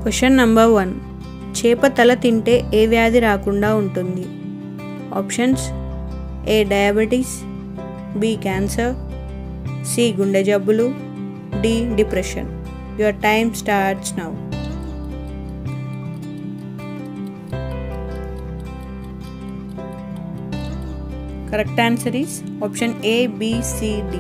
question number one చేప తల తింటే ఏ వ్యాధి రాకుండా ఉంటుంది options A diabetes B cancer C గుండె జబ్బులు D depression your time starts now correct answer is option A D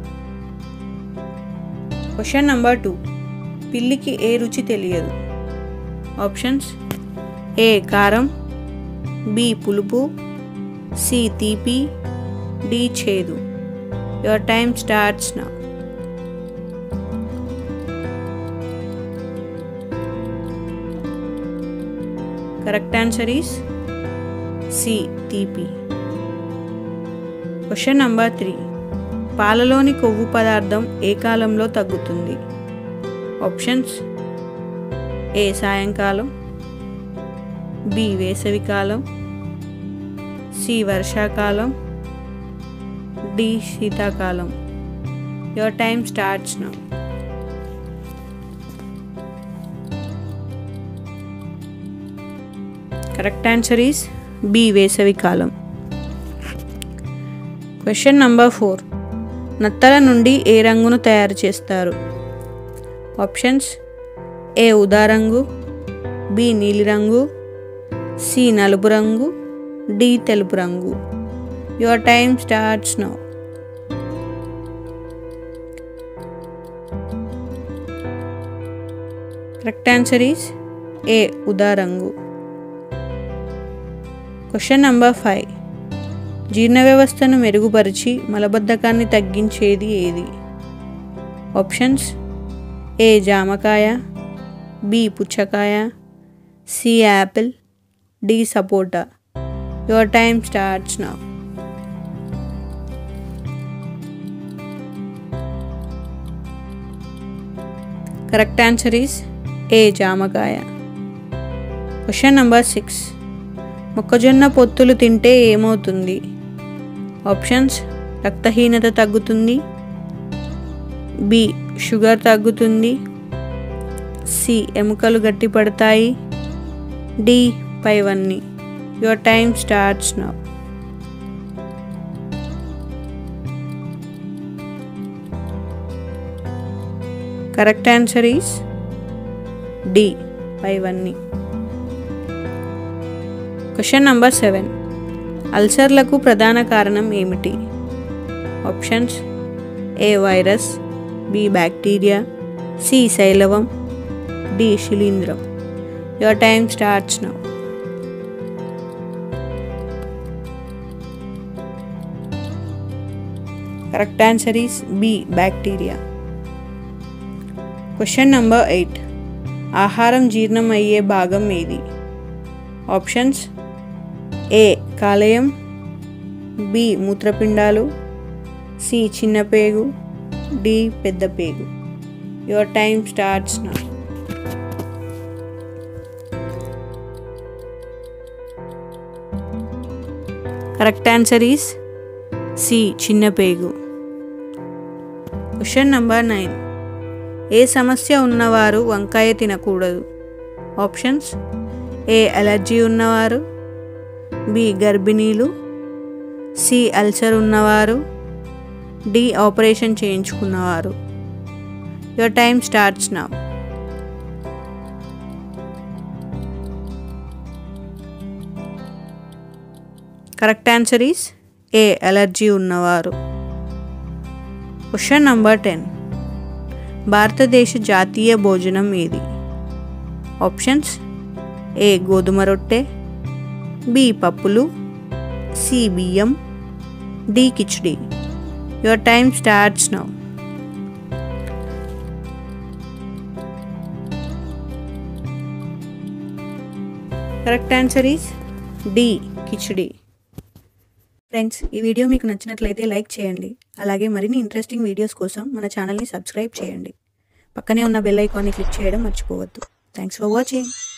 question number two పిల్లికి ఏ రుచి తెలియదు ఆప్షన్స్ ఏ కారం బి పులుపు సి తీపి డి చేదు your time starts now correct answer is C తీపి క్వశ్చన్ నంబర్ త్రీ పాలలోని కొవ్వు పదార్థం ఏ కాలంలో తగ్గుతుంది ఆప్షన్స్ ఏ సాయంకాలం బి వేసవికాలం సి వర్షాకాలం డి శీతాకాలం your time starts now correct answer is B వేసవికాలం క్వశ్చన్ నంబర్ ఫోర్ నత్తల నుండి ఏ రంగును తయారు చేస్తారు ఆప్షన్స్ ఏ ఉదా రంగు బి నీలిరంగు సి నలుపు రంగు డి తెలుపు రంగు your time starts now correct answer is A ఉదా రంగు క్వశ్చన్ నంబర్ ఫైవ్ జీర్ణ వ్యవస్థను మెరుగుపరిచి మలబద్ధకాన్ని తగ్గించేది ఏది ఆప్షన్స్ ఏ జామకాయ బి పుచ్చకాయ C apple D sapota your time starts now correct answer is A జామకాయ క్వశ్చన్ నంబర్ సిక్స్ మొక్కజొన్న పొత్తులు తింటే ఏమవుతుంది ఆప్షన్స్ రక్తహీనత తగ్గుతుంది బి షుగర్ తగ్గుతుంది సి ఎముకలు గట్టిపడతాయి డి పైవన్నీ your time starts now correct answer is D పైవన్నీ క్వశ్చన్ నంబర్ సెవెన్ అల్సర్లకు ప్రధాన కారణం ఏమిటి options A virus B bacteria C శైలవం డి శిలీంధ్రం your time starts now correct answer is B bacteria question number eight ఆహారం జీర్ణం అయ్యే భాగం ఏది ఆప్షన్స్ ఏ కాలేయం బి మూత్రపిండాలు సి చిన్న పేగు డి పెద్ద పేగు your time starts now correct answer is C చిన్న పేగు క్వశ్చన్ నంబర్ నైన్ ఏ సమస్య ఉన్నవారు వంకాయ తినకూడదు ఆప్షన్స్ ఏ అలర్జీ ఉన్నవారు బి గర్భిణీలు సి అల్సర్ ఉన్నవారు డి ఆపరేషన్ చేయించుకున్నవారు your time starts now correct answer is A allergy ఉన్నవారు క్వశ్చన్ నంబర్ టెన్ భారతదేశ జాతీయ భోజనం ఏది ఆప్షన్స్ ఏ గోధుమ రొట్టె బి పప్పులు సి బియ్యం D khichdi your time starts now correct answer is D khichdi friends ఈ వీడియో మీకు నచ్చినట్లయితే లైక్ చేయండి అలాగే మరిన్ని ఇంట్రెస్టింగ్ వీడియోస్ కోసం మన ఛానల్ని సబ్స్క్రైబ్ చేయండి పక్కనే ఉన్న బెల్ ఐకాన్ని క్లిక్ చేయడం మర్చిపోవద్దు థ్యాంక్స్ ఫర్ వాచింగ్